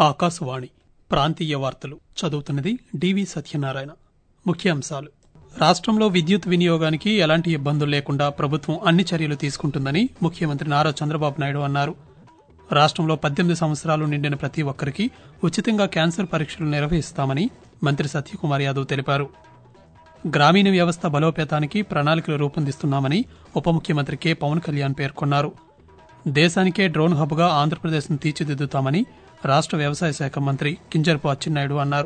ఆకాశవాణి ప్రాంతీయ వార్తలు చదువుతున్నది డివి సత్యనారాయణ ముఖ్యాంశాలు రాష్ట్రంలో విద్యుత్ వినియోగానికి ఎలాంటి ఇబ్బందులు లేకుండా ప్రభుత్వం అన్ని చర్యలు తీసుకుంటుందని ముఖ్యమంత్రి నారా చంద్రబాబు నాయుడు అన్నారు రాష్ట్రంలో పద్దెనిమిది సంవత్సరాలు నిండిన ప్రతి ఒక్కరికి ఉచితంగా క్యాన్సర్ పరీక్షలు నిర్వహిస్తామని మంత్రి సత్యకుమార్ యాదవ్ తెలిపారు గ్రామీణ వ్యవస్థ బలోపేతానికి ప్రణాళికలు రూపొందిస్తున్నామని ఉప ముఖ్యమంత్రి కె పవన్ కళ్యాణ్ పేర్కొన్నారు దేశానికే డ్రోన్ హబ్గా ఆంధ్రప్రదేశ్ను తీర్చిదిద్దుతామని రాష్ట్ర వ్యవసాయ శాఖ మంత్రి కింజరపు అచ్చెన్నాయుడు అన్నారు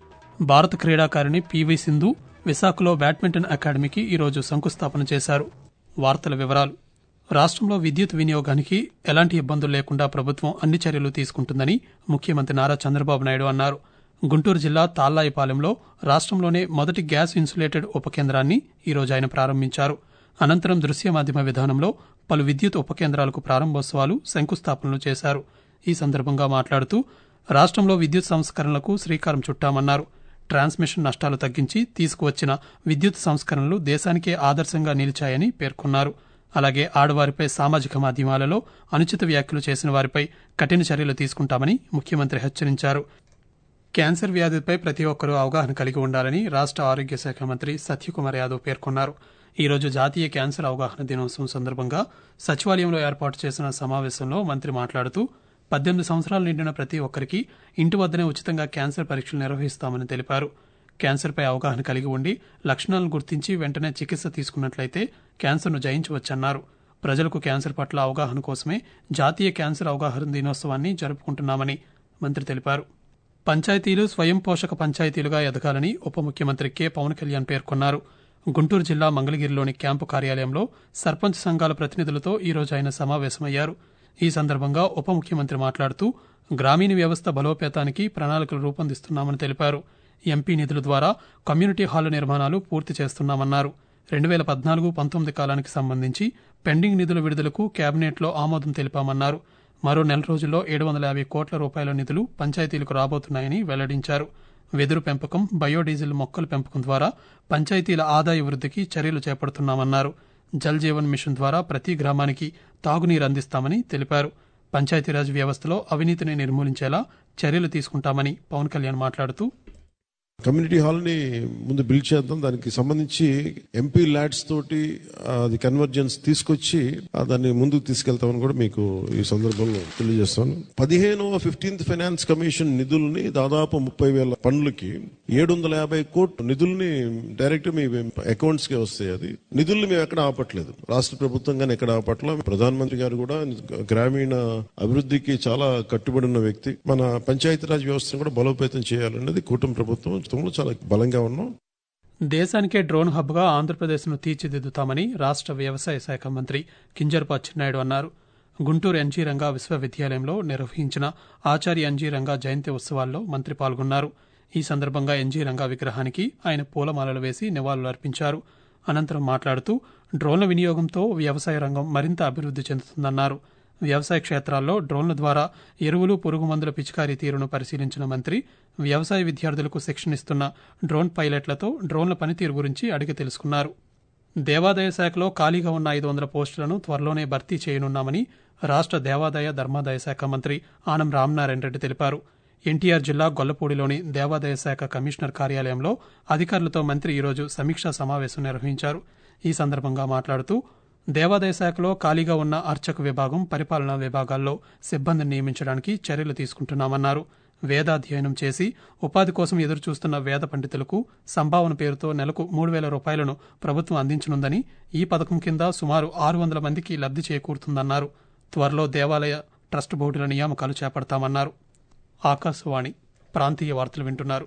భారత క్రీడాకారిణి పివి సింధు విశాఖలో బ్యాడ్మింటన్ అకాడమీకి ఈరోజు శంకుస్థాపన చేశారు వార్తల వివరాలు రాష్ట్రంలో విద్యుత్ వినియోగానికి ఎలాంటి ఇబ్బందులు లేకుండా ప్రభుత్వం అన్ని చర్యలు తీసుకుంటుందని ముఖ్యమంత్రి నారా చంద్రబాబు నాయుడు అన్నారు గుంటూరు జిల్లా తాళ్లాయిపాలెంలో రాష్ట్రంలోనే మొదటి గ్యాస్ ఇన్సులేటెడ్ ఉప కేంద్రాన్ని ఈరోజు ఆయన ప్రారంభించారు అనంతరం దృశ్య మాధ్యమ విధానంలో పలు విద్యుత్ ఉప కేంద్రాలకు ప్రారంభోత్సవాలు శంకుస్థాపనలు చేశారు ఈ సందర్భంగా మాట్లాడుతూ రాష్ట్రంలో విద్యుత్ సంస్కరణలకు శ్రీకారం చుట్టామన్నారు ట్రాన్స్మిషన్ నష్టాలు తగ్గించి తీసుకువచ్చిన విద్యుత్ సంస్కరణలు దేశానికే ఆదర్శంగా నిలిచాయని పేర్కొన్నారు అలాగే ఆడవారిపై సామాజిక మాధ్యమాలలో అనుచిత వ్యాఖ్యలు చేసిన వారిపై కఠిన చర్యలు తీసుకుంటామని ముఖ్యమంత్రి హెచ్చరించారు క్యాన్సర్ వ్యాధిపై ప్రతి ఒక్కరూ అవగాహన కలిగి ఉండాలని రాష్ట్ర ఆరోగ్య శాఖ మంత్రి సత్యకుమార్ యాదవ్ పేర్కొన్నారు ఈ రోజు జాతీయ క్యాన్సర్ అవగాహన దినోత్సవం సందర్భంగా సచివాలయంలో ఏర్పాటు చేసిన సమావేశంలో మంత్రి మాట్లాడుతూ పద్దెనిమిది సంవత్సరాలు నిండిన ప్రతి ఒక్కరికి ఇంటి వద్దనే ఉచితంగా క్యాన్సర్ పరీక్షలు నిర్వహిస్తామని తెలిపారు క్యాన్సర్పై అవగాహన కలిగి ఉండి లక్షణాలను గుర్తించి వెంటనే చికిత్స తీసుకున్నట్లయితే క్యాన్సర్ను జయించవచ్చన్నారు ప్రజలకు క్యాన్సర్ పట్ల అవగాహన కోసమే జాతీయ క్యాన్సర్ అవగాహన దినోత్సవాన్ని జరుపుకుంటున్నామని మంత్రి తెలిపారు పంచాయతీలు స్వయం పోషక పంచాయతీలుగా ఎదగాలని ఉప ముఖ్యమంత్రి కె పవన్ కళ్యాణ్ పేర్కొన్నారు గుంటూరు జిల్లా మంగళగిరిలోని క్యాంపు కార్యాలయంలో సర్పంచ్ సంఘాల ప్రతినిధులతో ఈ రోజు ఆయన సమావేశమయ్యారు ఈ సందర్భంగా ఉప ముఖ్యమంత్రి మాట్లాడుతూ గ్రామీణ వ్యవస్థ బలోపేతానికి ప్రణాళికలు రూపొందిస్తున్నామని తెలిపారు ఎంపీ నిధుల ద్వారా కమ్యూనిటీ హాల్ నిర్మాణాలు పూర్తి చేస్తున్నామన్నారు రెండు వేల పద్నాలుగు పంతొమ్మిది కాలానికి సంబంధించి పెండింగ్ నిధుల విడుదలకు కేబినెట్లో ఆమోదం తెలిపామన్నారు మరో నెల రోజుల్లో ఏడు వందల యాభై కోట్ల రూపాయల నిధులు పంచాయతీలకు రాబోతున్నాయని వెల్లడించారు వెదురు పెంపకం బయోడీజిల్ మొక్కల పెంపకం ద్వారా పంచాయతీల ఆదాయ వృద్ధికి చర్యలు చేపడుతున్నామన్నారు జల్ జీవన్ మిషన్ ద్వారా ప్రతి గ్రామానికి తాగునీరు అందిస్తామని తెలిపారు పంచాయతీరాజ్ వ్యవస్థలో అవినీతిని నిర్మూలించేలా చర్యలు తీసుకుంటామని పవన్ కళ్యాణ్ మాట్లాడుతూ కమ్యూనిటీ హాల్ ని ముందు బిల్డ్ చేద్దాం దానికి సంబంధించి ఎంపీ ల్యాడ్స్ తోటి ఆ, అది కన్వర్జెన్స్ తీసుకొచ్చి ఆ, దాన్ని ముందుకు తీసుకెళ్తామని కూడా మీకు ఈ సందర్భంలో తెలియజేస్తాను పదిహేనవ ఫిఫ్టీన్త్ ఫైనాన్స్ కమిషన్ నిధుల్ని దాదాపు ముప్పై వేల పనులకి ఏడు వందల యాభై కోట్లు నిధుల్ని డైరెక్ట్ మీ అకౌంట్స్ కి వస్తాయి అది నిధుల్ని మేము ఎక్కడ ఆపట్లేదు రాష్ట్ర ప్రభుత్వం కానీ ఎక్కడ ఆపట్ల ప్రధానమంత్రి గారు కూడా గ్రామీణ అభివృద్ధికి చాలా కట్టుబడి ఉన్న వ్యక్తి మన పంచాయతీరాజ్ వ్యవస్థను కూడా బలోపేతం చేయాలనేది కూటమి ప్రభుత్వం చాలా బలంగా ఉన్నాం దేశానికే డ్రోన్ హబ్గా ఆంధ్రప్రదేశ్ను తీర్చిదిద్దుతామని రాష్ట్ర వ్యవసాయ శాఖ మంత్రి కింజరపు అచ్చెన్నాయుడు అన్నారు గుంటూరు ఎన్జీ రంగా విశ్వవిద్యాలయంలో నిర్వహించిన ఆచార్య ఎన్జీ రంగా జయంతి ఉత్సవాల్లో మంత్రి పాల్గొన్నారు ఈ సందర్భంగా ఎన్జీ రంగా విగ్రహానికి ఆయన పూలమాలలు వేసి నివాళులర్పించారు అనంతరం మాట్లాడుతూ డ్రోన్ల వినియోగంతో వ్యవసాయ రంగం మరింత అభివృద్ధి చెందుతుందన్నారు వ్యవసాయ క్షేత్రాల్లో డ్రోన్ల ద్వారా ఎరువులు పురుగు మందుల పిచికారీ తీరును పరిశీలించిన మంత్రి వ్యవసాయ విద్యార్థులకు శిక్షణ ఇస్తున్న డ్రోన్ పైలట్లతో డ్రోన్ల పనితీరు గురించి అడిగి తెలుసుకున్నారు దేవాదాయ శాఖలో ఖాళీగా ఉన్న ఐదు వందల పోస్టులను త్వరలోనే భర్తీ చేయనున్నామని రాష్ట్ర దేవాదాయ ధర్మాదాయ శాఖ మంత్రి ఆనం రామనారాయణ రెడ్డి తెలిపారు ఎన్టీఆర్ జిల్లా గొల్లపూడిలోని దేవాదాయ శాఖ కమిషనర్ కార్యాలయంలో అధికారులతో మంత్రి ఈరోజు సమీక్షా సమావేశం నిర్వహించారు ఈ సందర్భంగా మాట్లాడుతూ దేవాదాయ శాఖలో ఖాళీగా ఉన్న అర్చక విభాగం పరిపాలనా విభాగాల్లో సిబ్బందిని నియమించడానికి చర్యలు తీసుకుంటున్నామన్నారు వేదాధ్యయనం చేసి ఉపాధి కోసం ఎదురుచూస్తున్న వేద పండితులకు సంభావన పేరుతో నెలకు మూడు వేల రూపాయలను ప్రభుత్వం అందించనుందని ఈ పథకం కింద సుమారు ఆరు వందల మందికి లబ్ధి చేకూరుతుందన్నారు త్వరలో దేవాలయ ట్రస్ట్ బోర్డుల నియామకాలు చేపడతామన్నారు ఆకాశవాణి ప్రాంతీయ వార్తలు వింటున్నారు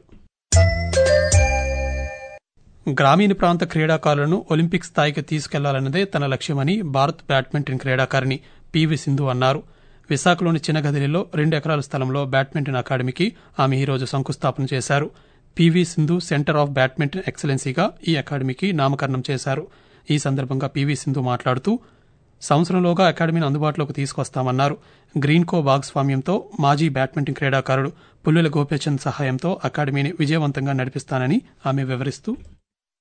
గ్రామీణ ప్రాంత క్రీడాకారులను ఒలింపిక్ స్థాయికి తీసుకెళ్లాలన్నదే తన లక్ష్యమని భారత్ బ్యాడ్మింటన్ క్రీడాకారిణి పివి సింధు అన్నారు విశాఖలోని చిన్నగదిలో రెండు ఎకరాల స్థలంలో బ్యాడ్మింటన్ అకాడమీకి ఆమె ఈ రోజు శంకుస్థాపన చేశారు P V Sindhu centre of badminton ఎక్సలెన్సీగా ఈ అకాడమీకి నామకరణం చేశారు ఈ సందర్భంగా పివి సింధు మాట్లాడుతూ సంవత్సరంలోగా అకాడమీని అందుబాటులోకి తీసుకొస్తామన్నారు గ్రీన్ కో భాగస్వామ్యంతో మాజీ బ్యాడ్మింటన్ క్రీడాకారుడు పుల్లెల గోపీచంద్ సహాయంతో అకాడమీని విజయవంతంగా నడిపిస్తానని ఆమె వివరిస్తూ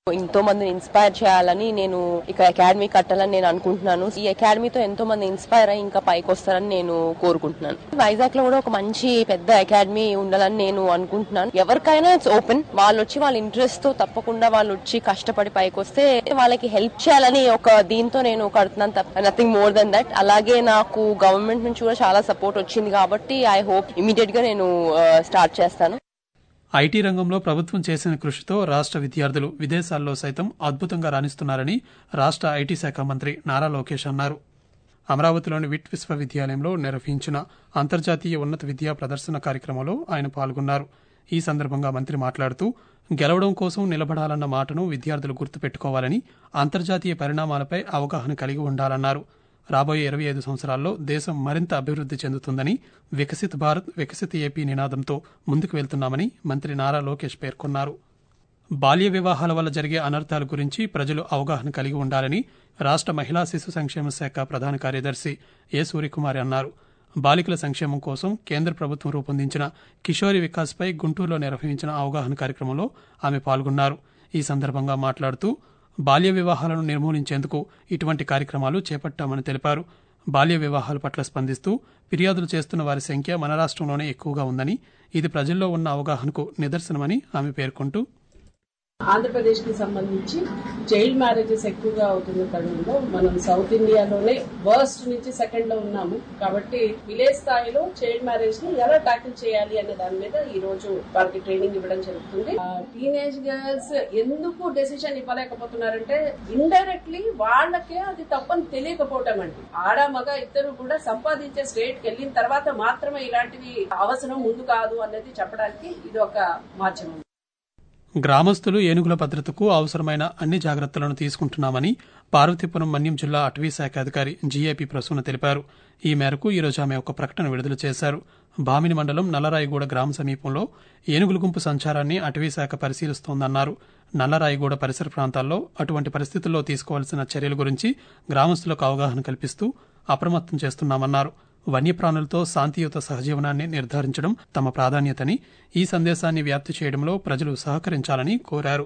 ఎంతో మందిని ఇన్స్పైర్ చేయాలని నేను ఇక అకాడమీ కట్టాలని నేను అనుకుంటున్నాను ఈ అకాడమీతో ఎంతో మంది ఇన్స్పైర్ అయ్యి ఇంకా పైకి వస్తారని నేను కోరుకుంటున్నాను వైజాగ్ లో కూడా ఒక మంచి పెద్ద అకాడమీ ఉండాలని నేను అనుకుంటున్నాను ఎవరికైనా ఇట్స్ ఓపెన్ వాళ్ళు వచ్చి వాళ్ళ ఇంట్రెస్ట్ తో తప్పకుండా వాళ్ళు వచ్చి కష్టపడి పైకి వస్తే వాళ్ళకి హెల్ప్ చేయాలని ఒక దీంతో నేను కడుతున్నాను తప్ప నథింగ్ మోర్ దెన్ దట్ అలాగే నాకు గవర్నమెంట్ నుంచి కూడా చాలా సపోర్ట్ వచ్చింది కాబట్టి ఐ హోప్ ఇమీడియట్ గా నేను స్టార్ట్ చేస్తాను ఐటీ రంగంలో ప్రభుత్వం చేసిన కృషితో రాష్ట్ర విద్యార్థులు విదేశాల్లో సైతం అద్భుతంగా రాణిస్తున్నారని రాష్ట్ర ఐటీ శాఖ మంత్రి నారా లోకేష్ అన్నారు అమరావతిలోని విట్ విశ్వవిద్యాలయంలో నిర్వహించిన అంతర్జాతీయ ఉన్నత విద్యా ప్రదర్శన కార్యక్రమంలో ఆయన పాల్గొన్నారు ఈ సందర్భంగా మంత్రి మాట్లాడుతూ గెలవడం కోసం నిలబడాలన్న మాటను విద్యార్థులు గుర్తుపెట్టుకోవాలని అంతర్జాతీయ పరిణామాలపై అవగాహన కలిగి ఉండాలన్నారు రాబోయే ఇరవై ఐదు సంవత్సరాల్లో దేశం మరింత అభివృద్ది చెందుతుందని వికసిత్ భారత్ వికసిత్ ఏపీ నినాదంతో ముందుకు వెళ్తున్నామని మంత్రి నారా లోకేష్ పేర్కొన్నారు బాల్య వివాహాల వల్ల జరిగే అనర్థాల గురించి ప్రజలు అవగాహన కలిగి ఉండాలని రాష్ట్ర మహిళా శిశు సంక్షేమ శాఖ ప్రధాన కార్యదర్శి ఏ సూర్యకుమారి అన్నారు బాలికల సంక్షేమం కోసం కేంద్ర ప్రభుత్వం రూపొందించిన కిషోరి వికాస్పై గుంటూరులో నిర్వహించిన అవగాహన కార్యక్రమంలో ఆమె పాల్గొన్నారు ఈ సందర్భంగా మాట్లాడుతూ బాల్య వివాహాలను నిర్మూలించేందుకు ఇటువంటి కార్యక్రమాలు చేపట్టామని తెలిపారు బాల్య వివాహాల పట్ల స్పందిస్తూ ఫిర్యాదులు చేస్తున్న వారి సంఖ్య మన రాష్ట్రంలోనే ఎక్కువగా ఉందని ఇది ప్రజల్లో ఉన్న అవగాహనకు నిదర్శనమని ఆమె పేర్కొంటూ ఆంధ్రప్రదేశ్ కి సంబంధించి చైల్డ్ మ్యారేజెస్ ఎక్కువగా అవుతున్న తరుణంలో మనం సౌత్ ఇండియాలోనే వర్స్ట్ నుంచి సెకండ్ లో ఉన్నాము కాబట్టి విలేజ్ స్థాయిలో చైల్డ్ మ్యారేజ్ ని ఎలా టాకిల్ చేయాలి అనే దాని మీద ఈ రోజు వారికి ట్రైనింగ్ ఇవ్వడం జరుగుతుంది టీనేజ్ గర్ల్స్ ఎందుకు డెసిషన్ ఇవ్వలేకపోతున్నారంటే ఇండైరెక్ట్లీ వాళ్ళకే అది తప్పని తెలియకపోవటం అండి ఆడ మగ ఇద్దరు కూడా సంపాదించే స్టేట్ కి వెళ్ళిన తర్వాత మాత్రమే ఇలాంటివి అవసరం ముందు కాదు అనేది చెప్పడానికి ఇది ఒక మాధ్యమం గ్రామస్తులు ఏనుగుల భద్రతకు అవసరమైన అన్ని జాగ్రత్తలను తీసుకుంటున్నామని పార్వతీపురం మన్యం జిల్లా అటవీ శాఖ అధికారి జీఏపీ ప్రసూన తెలిపారు ఈ మేరకు ఈరోజు ఆమె ఒక ప్రకటన విడుదల చేశారు బామిని మండలం నల్లరాయిగూడ గ్రామ సమీపంలో ఏనుగుల గుంపు సంచారాన్ని అటవీ శాఖ పరిశీలిస్తోందన్నారు నల్లరాయిగూడ పరిసర ప్రాంతాల్లో అటువంటి పరిస్థితుల్లో తీసుకోవాల్సిన చర్యల గురించి గ్రామస్తులకు అవగాహన కల్పిస్తూ అప్రమత్తం చేస్తున్నామన్నారు వన్యప్రాణులతో శాంతియుత సహజీవనాన్ని నిర్ధారించడం తమ ప్రాధాన్యతని ఈ సందేశాన్ని వ్యాప్తి చేయడంలో ప్రజలు సహకరించాలని కోరారు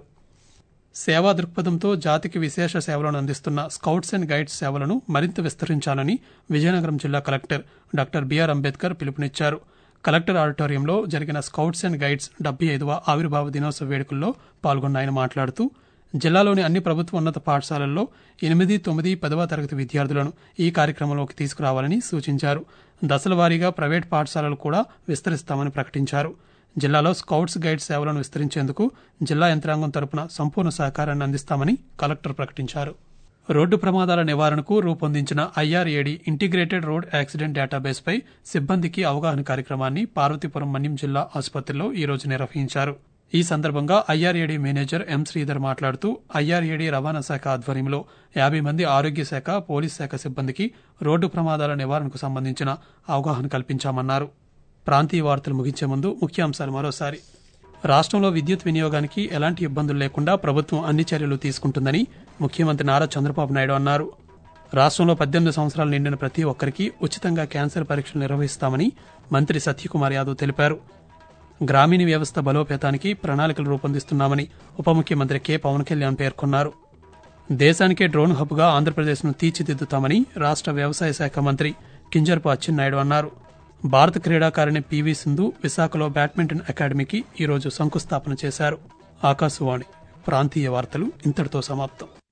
సేవా దృక్పథంతో జాతికి విశేష సేవలను అందిస్తున్న స్కౌట్స్ అండ్ గైడ్స్ సేవలను మరింత విస్తరించాలని విజయనగరం జిల్లా కలెక్టర్ డాక్టర్ బిఆర్ అంబేద్కర్ పిలుపునిచ్చారు కలెక్టర్ ఆడిటోరియంలో జరిగిన స్కౌట్స్ అండ్ గైడ్స్ డెబ్బై ఐదవ ఆవిర్భావ దినోత్సవ వేడుకల్లో పాల్గొన్న ఆయన మాట్లాడుతూ జిల్లాలోని అన్ని ప్రభుత్వ ఉన్నత పాఠశాలల్లో ఎనిమిది తొమ్మిది పదవ తరగతి విద్యార్థులను ఈ కార్యక్రమంలోకి తీసుకురావాలని సూచించారు దశల వారీగా ప్రైవేట్ పాఠశాలలు కూడా విస్తరిస్తామని ప్రకటించారు జిల్లాలో స్కౌట్స్ గైడ్ సేవలను విస్తరించేందుకు జిల్లా యంత్రాంగం తరపున సంపూర్ణ సహకారాన్ని అందిస్తామని కలెక్టర్ ప్రకటించారు రోడ్డు ప్రమాదాల నివారణకు రూపొందించిన ఐఆర్ఏడి ఇంటిగ్రేటెడ్ రోడ్ యాక్సిడెంట్ డేటాబేస్పై సిబ్బందికి అవగాహన కార్యక్రమాన్ని పార్వతీపురం మన్యం జిల్లా ఆసుపత్రిలో ఈ రోజు నిర్వహించారు ఈ సందర్భంగా ఐఆర్ఏడీ మేనేజర్ ఎం శ్రీధర్ మాట్లాడుతూ ఐఆర్ఏడీ రవాణా శాఖ ఆధ్వర్యంలో యాభై మంది ఆరోగ్య శాఖ పోలీస్ శాఖ సిబ్బందికి రోడ్డు ప్రమాదాల నివారణకు సంబంధించిన అవగాహన కల్పించామన్నారు ప్రాంతీయ వార్తలు ముగించే ముందు ముఖ్యాంశాలు మరోసారి రాష్ట్రంలో విద్యుత్ వినియోగానికి ఎలాంటి ఇబ్బందులు లేకుండా ప్రభుత్వం అన్ని చర్యలు తీసుకుంటుందని ముఖ్యమంత్రి నారా చంద్రబాబు నాయుడు అన్నారు రాష్ట్రంలో పద్దెనిమిది సంవత్సరాలు నిండిన ప్రతి ఒక్కరికి ఉచితంగా క్యాన్సర్ పరీక్షలు నిర్వహిస్తామని మంత్రి సత్యకుమార్ యాదవ్ తెలిపారు గ్రామీణ వ్యవస్థ బలోపేతానికి ప్రణాళికలు రూపొందిస్తున్నామని ఉప ముఖ్యమంత్రి కె పవన్ కళ్యాణ్ పేర్కొన్నారు దేశానికే డ్రోన్ హబ్గా ఆంధ్రప్రదేశ్ను తీర్చిదిద్దుతామని రాష్ట్ర వ్యవసాయ శాఖ మంత్రి కింజర్పు అచ్చెన్నాయుడు అన్నారు భారత క్రీడాకారిణి పివి సింధు విశాఖలో బ్యాడ్మింటన్ అకాడమీకి ఈరోజు శంకుస్థాపన చేశారు ఆకాశవాణి ప్రాంతీయ వార్తలు ఇంతటితో సమాప్తం